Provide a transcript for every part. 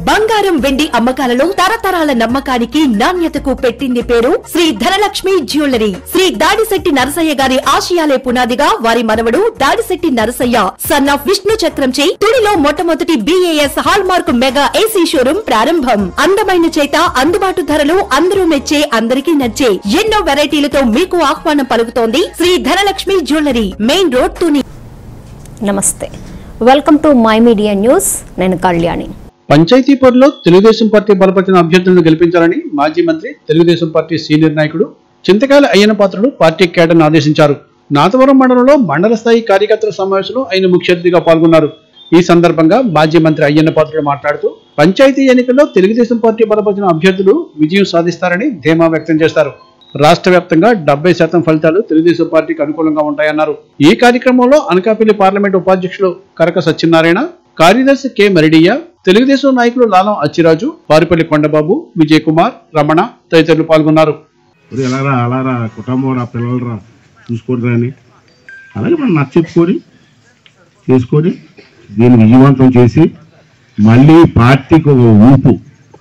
బంగారం వెండి అమ్మకాలలో తరతరాల నమ్మకానికి నాణ్యతకు పెట్టింది పేరు శ్రీ ధనలక్ష్మి జ్యువెలరీ శ్రీ దాడిశెట్టి నరసయ్య గారి ఆశయాలే పునాదిగా వారి మనవడు దాడిశెట్టి నరసయ్య సన్ ఆఫ్ విష్ణు చక్రంచే తుడిలో మొట్టమొదటి BAS hallmark mega AC showroom ప్రారంభం అందమైన చేత అందుబాటు ధరలు అందరూ మెచ్చే అందరికీ నచ్చే ఎన్నో వెరైటీలతో మీకు ఆహ్వానం పలుకుతోంది Shri Dhanalakshmi jewellery main road Tuni నమస్తే welcome to my media news నేను కళ్యాణి పంచాయతీ పరిలో తెలుగుదేశం పార్టీ బలపరిచిన అభ్యర్థులను గెలిపించాలని మాజీ మంత్రి తెలుగుదేశం పార్టీ సీనియర్ నాయకుడు చింతకాయల అయ్యన పాత్రుడు పార్టీ కేడర్ను ఆదేశించారు నాతవరం మండలంలో మండల స్థాయి కార్యకర్తల సమావేశంలో ఆయన ముఖ్య అతిథిగా పాల్గొన్నారు ఈ సందర్భంగా మాజీ మంత్రి అయ్యన్న పాత్రుడు మాట్లాడుతూ పంచాయతీ ఎన్నికల్లో తెలుగుదేశం పార్టీ బలపరిచిన అభ్యర్థులు విజయం సాధిస్తారని ధీమా వ్యక్తం చేశారు రాష్ట్ర వ్యాప్తంగా డెబ్బై శాతం ఫలితాలు తెలుగుదేశం పార్టీకి అనుకూలంగా ఉంటాయన్నారు ఈ కార్యక్రమంలో అనకాపల్లి పార్లమెంట్ ఉపాధ్యక్షులు కరక సత్యనారాయణ కార్యదర్శి కె మరిడియ్య తెలుగుదేశం నాయకులు లాలం అచ్చిరాజు వారిపల్లి కొండబాబు విజయ్ కుమార్ రమణ తదితరులు పాల్గొన్నారు ఒరే ఎలారా అలారా కుటుంబం రా పిల్లలు రా చూసుకోండి అని అలాగే మనం నచ్చ చెప్పుకొని చేసుకొని దీన్ని విజయవంతం చేసి మళ్ళీ పార్టీకి ఒక ఊపు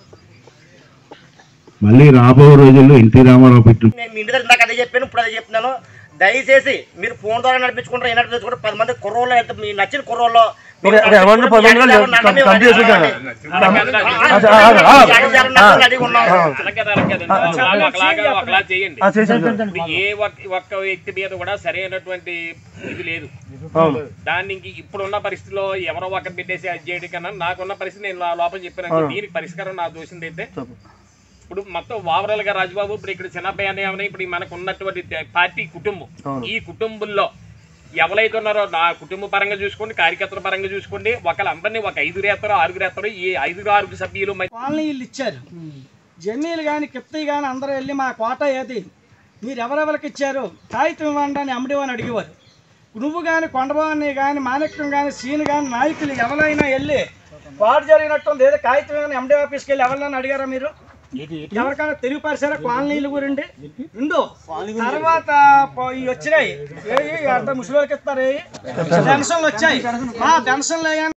మళ్ళీ రాబోయే రోజుల్లో ఎన్టీ రామారావు పెట్టిన నేను మీ ఇంటి దగ్గర ఇందాక అదే చెప్పాను ఇప్పుడు అదే చెప్తున్నాను దయచేసి మీరు ఫోన్ ద్వారా నడిపించుకుంటారు ఏ నడిపించుకుంటారు పది మంది కుర్రోళ్ళు అయితే మీ నచ్చిన కుర్రోళ్ళు మీరు ఒక ఎవరిని నడిపించుకుంటే పది మంది ఎవరిని నన్ను మేము కంప్లీట్ చేసుకుంటాను. అడిగి ఆ, ఆ, ఆ, జగన్ జగన్ నన్ను రెడీగా ఉన్నాం. ఒకలాగా ఒకలా చేయండి ఆ, చేసేయండి సార్. ఇప్పుడు ఏ ఒక్క- ఒక్క వ్యక్తి మీద కూడా సరైనటువంటి ఇది లేదు అవును దాన్ని ఇంక ఇప్పుడున్న పరిస్థితిలో ఎవరో ఒకరు పెట్టేసి అది చేయడం కన్నా నాకున్న పరిస్థితి నేను నా లోపల చెప్పాను దీనికి పరిష్కారం నా దోషింది అయితే ఇప్పుడు మొత్తం ఓవరాల్ గా రాజబాబు ఇప్పుడు ఇక్కడ చిన్నబ్బాయి అనే ఏమన్నా ఇప్పుడు మనకు ఉన్నటువంటి పార్టీ కుటుంబం ఈ కుటుంబంలో ఎవరైతే ఉన్నారో నా కుటుంబ పరంగా చూసుకోండి కార్యకర్తల పరంగా చూసుకోండి ఒకళ్ళందరినీ ఒక ఐదుగురు వేస్తారో ఆరుగురు వేస్తారో ఈ ఐదుగురు ఆరుగురు సభ్యులు మధ్య కాలనీ ఇల్లు ఇచ్చారు జమీలు కానీ కిత్తయ్య కానీ అందరూ వెళ్ళి మా కోట ఏది మీరు ఎవరెవరికి ఇచ్చారు కాగితం ఇవ్వండి అని అమ్మడివని అడిగేవారు నువ్వు కానీ కొండబాన్ని కానీ మాణిక్యం కానీ సీను కానీ నాయకులు ఎవరైనా వెళ్ళి పాటు జరిగినట్టుంది ఏదో కాగితం కానీ ఎండి ఆఫీస్కి వెళ్ళి ఎవరినైనా అడిగారా మీరు ఎవరికైనా తెలుగు పరిసర కాలనీలు గురండి రెండు తర్వాత పో- ఇవి వచ్చినాయి ఏ అంటే ముసలికి ఇస్తారు ఏ పెన్షన్లు వచ్చాయి ఆ పెన్షన్లు